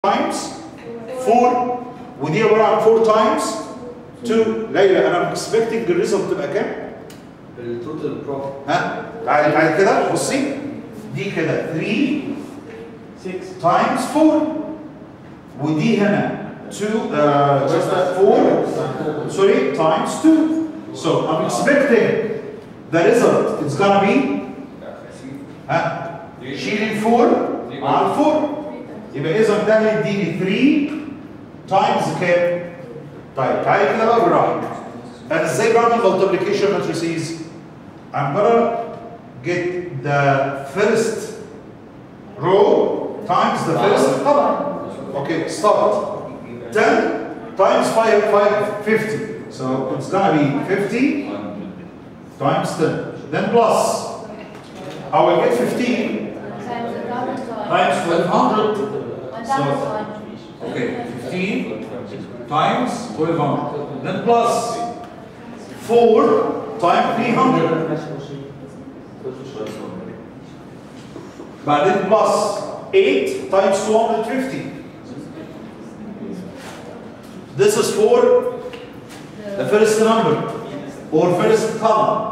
times 4 ودي عباره عن 4 times 2 ليلى انا اكسبكتنج الريزلت تبقى كام؟ التوتال بروفيت ها تعالي تعالي كده بصي دي كده 3 6 times 4 ودي هنا 2 uh, just that 4 sorry times 2 so I'm expecting the result it's gonna be ها شيل 4 مع 4 يبقى اذا ده هيديني 3 تايمز كام؟ طيب تعالى كده بقى بالراحه انا ازاي بعمل multiplication matrices؟ I'm gonna get the first row times the first column. Okay, start. 10 times 5, 5, 50. So it's gonna be 50 times 10. Then plus. I will get 15 times 1200. So, okay, 15 times 1200. Then plus 4 times 300. بعدين plus 8 times 250. This is for the first number or first column.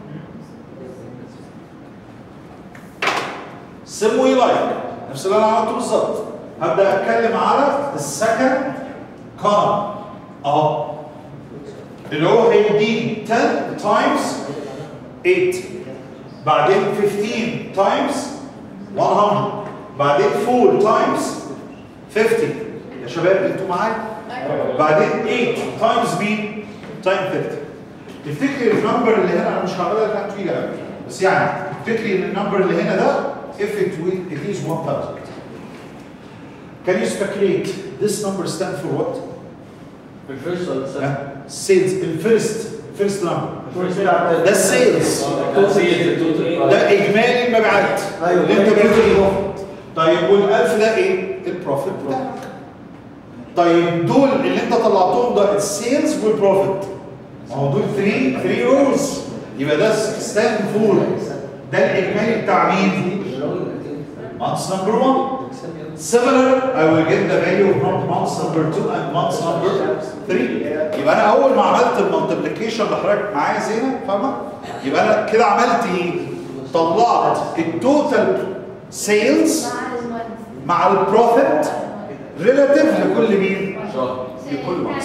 سموا like نفس اللي انا عملته بالظبط هبدا اتكلم على السكند column اهو اللي هو هيديني 10 times 8 بعدين 15 times 100 بعدين 4 times 50 يا شباب انتوا معايا بعدين 8 times مين تايم 30 تفتكري النمبر اللي هنا انا مش هعملها لك طويله قوي بس يعني تفتكري ان النمبر اللي هنا ده if it will it is 1000 can you speculate this number stand for what الفيرست ولا السكند؟ sales الفيرست فيرست نمبر ده السيلز ده اجمالي المبيعات أيوة. اللي انت بتقول طيب والالف ده ايه البروفيت بتاعك طيب دول اللي انت طلعتهم ده السيلز والبروفيت ما هو دول 3 3 روز يبقى ده ستاند فور ده الاجمالي بتاع مين؟ months number 1 similar I will get the value of months number 2 and months number 3 يبقى انا اول ما عملت المالتيبليكيشن اللي حضرتك معايا زينه فاهمه؟ يبقى انا كده عملت ايه؟ طلعت التوتال سيلز مع البروفيت ريلاتيف لكل مين؟ شهر لكل مصر.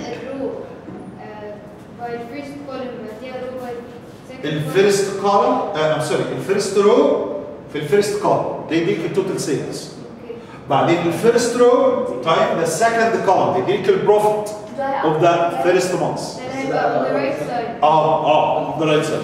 الفيرست كولم ام سوري الفيرست رو في الفيرست كولم ده يديك التوتال سيلز بعدين الفيرست رو تايم ذا سكند كولم يديك البروفيت of the first months اه اه ده رايت سايد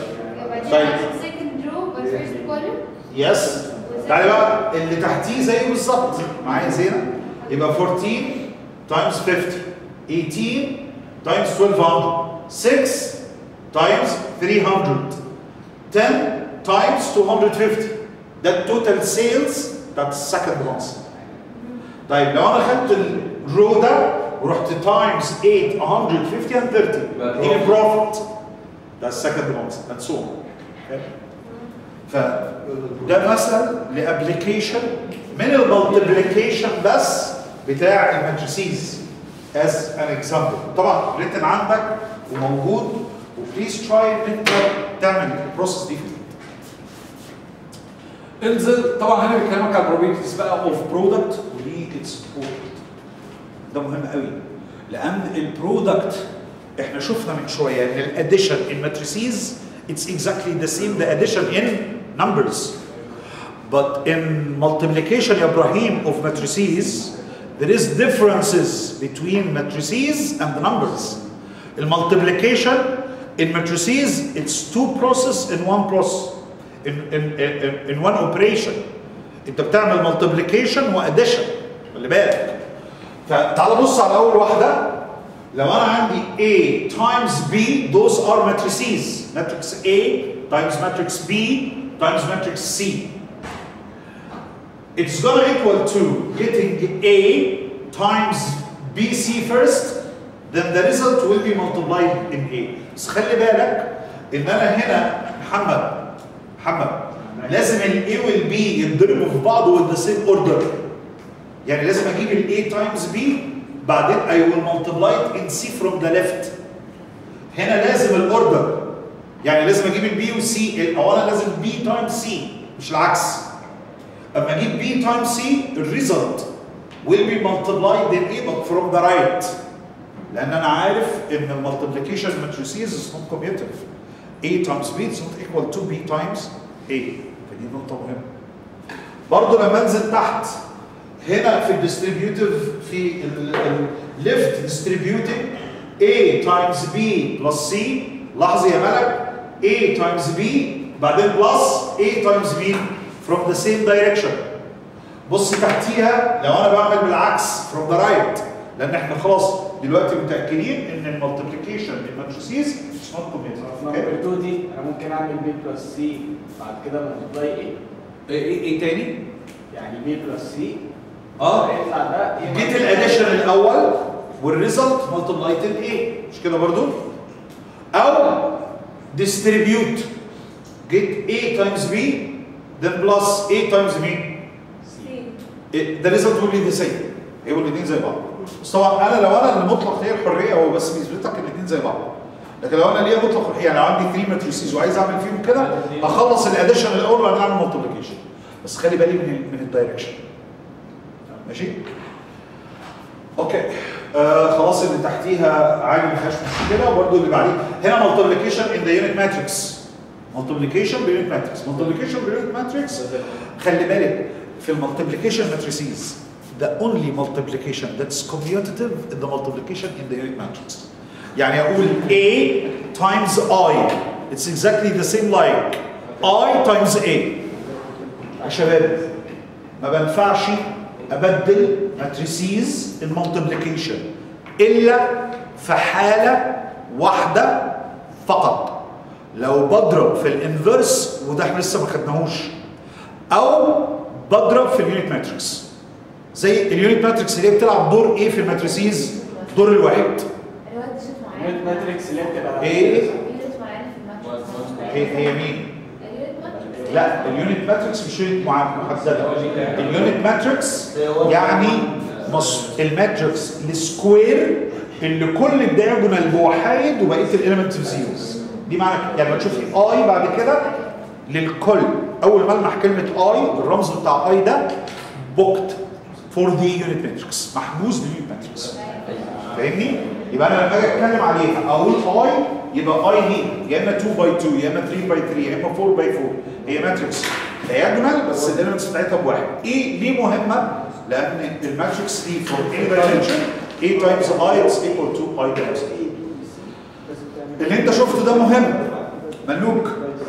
يس تعالى بقى اللي تحتيه زيه بالظبط معايا زينه يبقى 14 تايمز 50 18 تايمز 1200 6 تايمز 300 10 تايمز 250 ده التوتال سيلز بتاعت السكند مانث طيب لو انا خدت الرو ده ورحت تايمز 8 150 and 30 دي البروفيت ده السكند مانث and so on okay. فده مثل لابلكيشن من المالتيبليكيشن بس بتاع الماتريسيز از ان اكزامبل طبعا ريتن عندك وموجود وبليز تراي ان انت تعمل البروسيس دي في البيت. انزل طبعا هنا بيكلمك على البروبابيلتيز بقى اوف برودكت وليه اتس امبورتنت ده مهم قوي لان البرودكت احنا شفنا من شويه ان الاديشن ان ماتريسيز it's exactly the same the addition in numbers but in multiplication يا ابراهيم of matrices there is differences between matrices and the numbers in multiplication in matrices it's two process in one process in, in, in, in one operation انت بتعمل multiplication واديشن خلي بالك فتعال بص على اول واحده لو انا عندي A times B those are matrices matrix A times matrix B times matrix C it's gonna equal to getting A times BC first then the result will be multiplied in A بس خلي بالك ان انا هنا محمد محمد لازم ال A وال B ينضربوا في بعض with the same order يعني لازم اجيب ال A times B بعدين I will multiply it in C from the left هنا لازم الاوردر يعني لازم اجيب البي والسي اولا لازم بي تايمز سي مش العكس اما اجيب بي تايمز سي الريزلت will be multiplied in A but from the right لان انا عارف ان المالتيبليكيشن matrices is not commutative A times B is not equal to B times A فدي نقطة مهمة برضه لما انزل تحت هنا في الديستريبيوتيف في الليفت ديستريبيوتنج A times B plus C لاحظ يا ملك A times B بعدين plus A times B from the same direction بص تحتيها لو انا بعمل بالعكس from the right لان احنا خلاص دلوقتي متاكدين ان المالتيبليكيشن بالماتريسيز مش نوت في كوميتد نمبر 2 دي انا ممكن اعمل بي بلس سي بعد كده ملتبلاي ايه ايه ايه تاني؟ يعني بي بلس سي اه هيطلع ده A جيت minus الاديشن الاول والريزلت مالتبلايتد ايه مش كده برضو او ديستريبيوت جيت A times B then plus A times B the result will be the same هيبقوا الاثنين زي بعض بس طبعا انا لو انا اللي مطلق هي الحريه هو بس بيثبت لك الاثنين زي بعض لكن لو انا ليا مطلق يعني لو عندي 3 ماتريسيز وعايز اعمل فيهم كده اخلص الاديشن الاول وبعدين اعمل مالتيبليكيشن بس خلي بالي من من الدايركشن ماشي اوكي آه خلاص اللي تحتيها عادي ما فيهاش مشكله وبرده اللي بعديه هنا مالتيبليكيشن ان ذا يونت ماتريكس مالتيبليكيشن باليونت ماتريكس مالتيبليكيشن باليونت ماتريكس خلي بالك في المالتيبليكيشن ماتريسيز the only multiplication that's commutative is the multiplication in the unit matrix يعني اقول A times I it's exactly the same like I times A يا شباب ما بنفعش ابدل ماتريسيز المالتيبليكيشن الا في حاله واحده فقط لو بضرب في الانفرس وده احنا لسه ما خدناهوش او بضرب في اليونت ماتريكس زي اليونت ماتريكس اللي هي بتلعب دور ايه في الماتريسيز دور الواحد الواد شوف معايا يونت ماتريكس اللي هي بتبقى ايه اليونت معانا في الماتش هي هي مين اليونت ماتش لا اليونت ماتريكس مش يونت مع- محدده اليونت ماتريكس يعني مص... الماتريكس السكوير اللي كل الدياجونال بوحايد وبقيه الاليمنت بزيروز دي معنى يعني لما تشوفي اي بعد كده للكل اول ما المح كلمه اي الرمز بتاع اي ده بوكت فور ذا يونت ماتريكس محجوز لليونت ماتريكس فاهمني؟ يبقى انا لما اجي اتكلم عليها اقول اي يبقى اي دي يا اما 2 باي 2 يا اما 3 باي 3 يا اما 4 باي 4 هي ماتريكس دايجونال بس الاليمنتس بتاعتها بواحد ايه ليه مهمه؟ لان الماتريكس دي فور اي دايمنشن A times I is equal to I times A اللي انت شفته ده مهم ملوك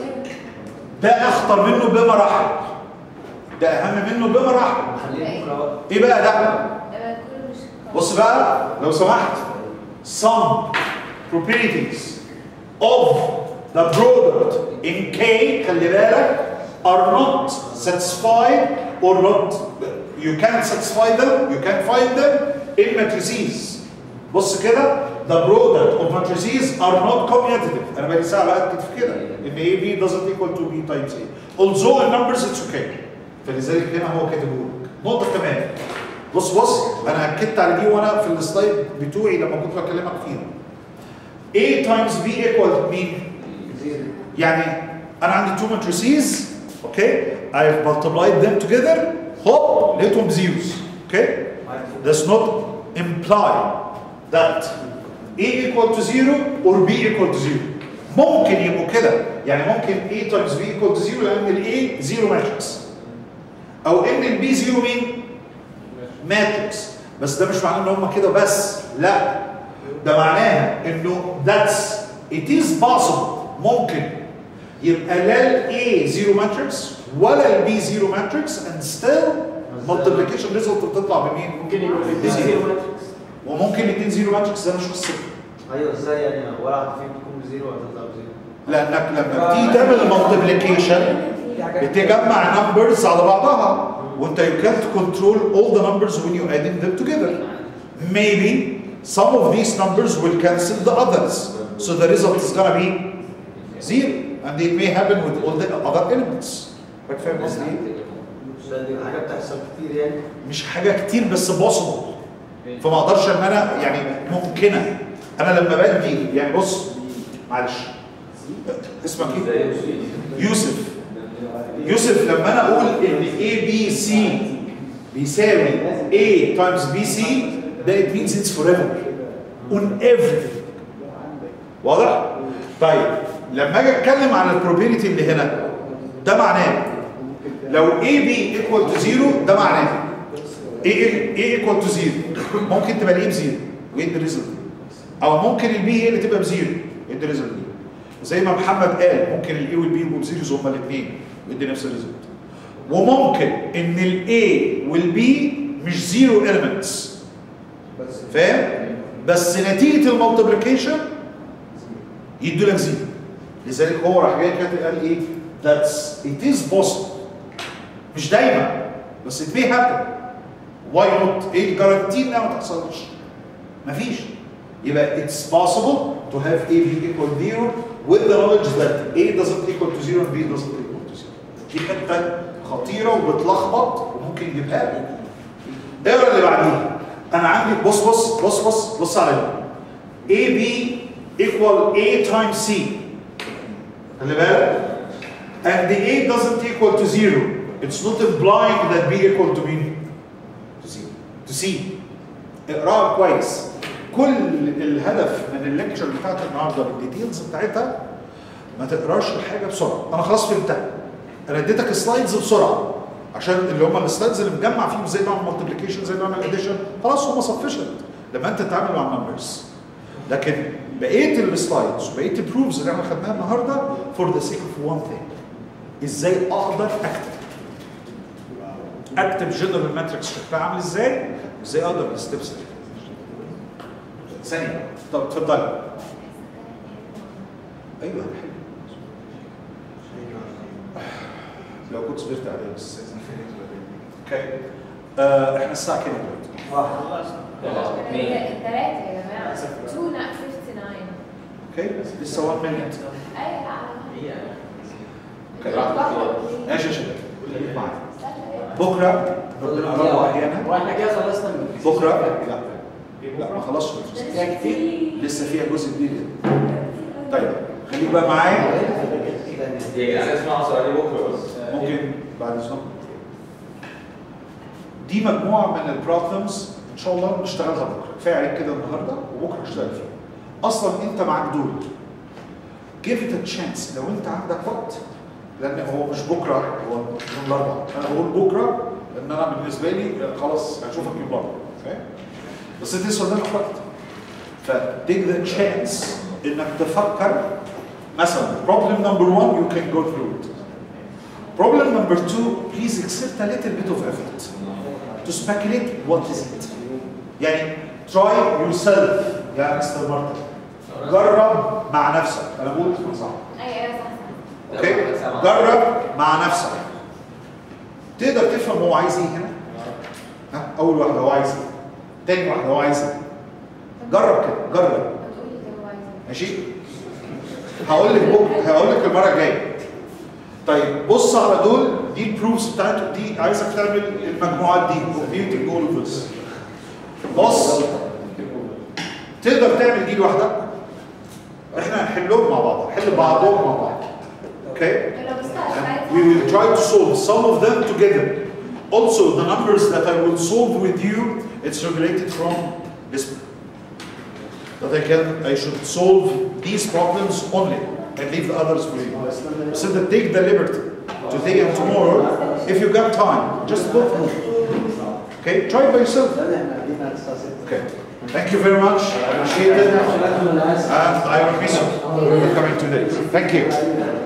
ده اخطر منه بمراحل ده اهم منه بمراحل خليه بكره بقى ايه بقى ده؟ ده كله مش بص بقى لو سمحت some properties of the product in K خلي بالك are not satisfied or not you can't satisfy them you can't find them in matrices بص كده the product of matrices are not commutative انا بقالي ساعه باكد في كده ان A B doesn't equal to B times A although in numbers it's okay فلذلك هنا هو كاتبه لك نقطه كمان بص بص انا اكدت على دي وانا في السلايد بتوعي لما كنت بكلمك فيها A times B equal مين؟ يعني انا عندي two matrices اوكي I've multiplied them together هوب لقيتهم زيروز اوكي does not imply that A equal to zero or B equal to zero ممكن يبقوا كده يعني ممكن A times B equal to zero لان ال A زيرو ماتريكس او ان ال B زيرو مين؟ ماتريكس بس ده مش معناه ان هم كده بس لا ده معناها انه that's it is possible ممكن يبقى لا ال A زيرو ماتريكس ولا ال B زيرو ماتريكس and still multiplication result بتطلع بمين؟ ممكن يبقى في بزيرو. زيرو ماتريكس وممكن الاثنين زيرو ماتريكس ده مش قصه ايوه ازاي يعني ولا واحد فيهم تكون بزيرو ولا تطلع بزيرو لانك لما بتيجي تعمل المالتيبليكيشن بتجمع numbers على بعضها وانت you can't control all the numbers when you adding them together maybe some of these numbers will cancel the others so the result is gonna be zero and it may happen with all the other elements فاهم قصدي ايه؟ ده دي حاجه بتحصل كتير يعني مش حاجه كتير بس possible فما اقدرش ان انا يعني ممكنه انا لما بدي يعني بص معلش اسمك ايه؟ يوسف يوسف لما انا اقول ان A B C بيساوي A times B C ده it means it's forever on everything واضح؟ طيب لما اجي اتكلم عن البروبابيلتي اللي هنا ده معناه لو A B equal to 0 ده معناه A A equal to 0 ممكن تبقى الايه بزيرو وايه الريزلت او ممكن البي هي اللي تبقى بزيرو ايه الريزلت دي زي ما محمد قال ممكن الاي والبي يبقوا بزيرو هما الاثنين ويدي نفس الريزلت وممكن ان الاي والبي مش زيرو elements فاهم بس نتيجه المالتيبليكيشن يدوا لك زيرو لذلك هو راح جاي كاتب قال ايه that's it is possible مش دايما بس it may happen why not ايه الجارانتي انها ما تحصلش مفيش يبقى it's possible to have A be equal to 0 with the knowledge that A doesn't equal to 0 and B doesn't equal to 0 دي حته خطيره وبتلخبط وممكن يجيبها لي اقرا اللي بعديها انا عندي بص بص بص بص بص عليا A B equal A times C خلي بالك and the A doesn't equal to 0 it's not implying that B equal to B to C to C اقراها كويس كل الهدف من الليكتشر بتاعت النهارده بالديتيلز بتاعتها ما تقراش الحاجه بسرعه انا خلاص فهمتها انا اديتك السلايدز بسرعه عشان اللي هم السلايدز اللي مجمع فيهم زي نوع المالتيبليكيشن زي نوع الاديشن خلاص هم سفشنت لما انت تتعامل مع النمبرز لكن بقيه السلايدز وبقيه البروفز اللي احنا خدناها النهارده فور ذا سيك اوف وان ثينج ازاي اقدر اكتب اكتب جنرال ماتريكس شكلها عامل ازاي وازاي اقدر الستبس دي ثانيه طب اتفضلي ايوه حلو لو كنت صبرت عليه بس اوكي آه احنا الساعه كام دلوقتي؟ الثلاثة يا جماعة 2 59 اوكي لسه 1 مينيت ايوه اوكي ماشي يا شباب معايا بكره ربنا اراد واحيانا واحنا كده خلصنا من بكره لا لا ما خلصش فيها كتير لسه فيها جزء كبير جدا طيب خليك بقى معايا يا جدعان اسمعوا سؤالي بكره بس ممكن بعد اذنكم دي مجموعه من البروبلمز ان شاء الله نشتغلها بكره كفايه عليك كده النهارده وبكره نشتغل فيها اصلا انت معاك دول give it a chance لو انت عندك وقت لان هو مش بكره هو يوم الاربعاء انا بقول بكره لان انا بالنسبه لي خلاص هشوفك يوم الاربعاء فاهم بس انت لسه قدامك وقت فتيك ذا تشانس انك تفكر مثلا problem number one you can go through it problem number two please exert a little bit of effort to speculate what is it يعني try yourself يا مستر مارتن جرب مع نفسك انا بقول اسمه صح ايوه ايوه صح صح اوكي جرب مع نفسك تقدر تفهم هو عايز ايه هنا ها اول واحده هو عايز ايه تاني واحده هو عايز ايه جرب كده جرب ما تقولي كده هو عايز ايه ماشي هقول لك بكره هقول لك المره الجايه طيب بص على دول دي البروفز بتاعته دي عايزك تعمل المجموعات دي كومبيوتنج اول اوف ذس بص تقدر تعمل دي لوحدك احنا هنحلهم مع بعض هنحل بعضهم مع بعض اوكي لو بصيت على we will السلايد try to solve some of them together also the numbers that I will solve with you it's regulated from this that I can I should solve these problems only and leave the others for you so that take the liberty today and tomorrow if you got time just go through okay try it by yourself استنى احنا قاعدين على الساعه 6 okay thank you very much I appreciate it and I will miss you for coming today thank you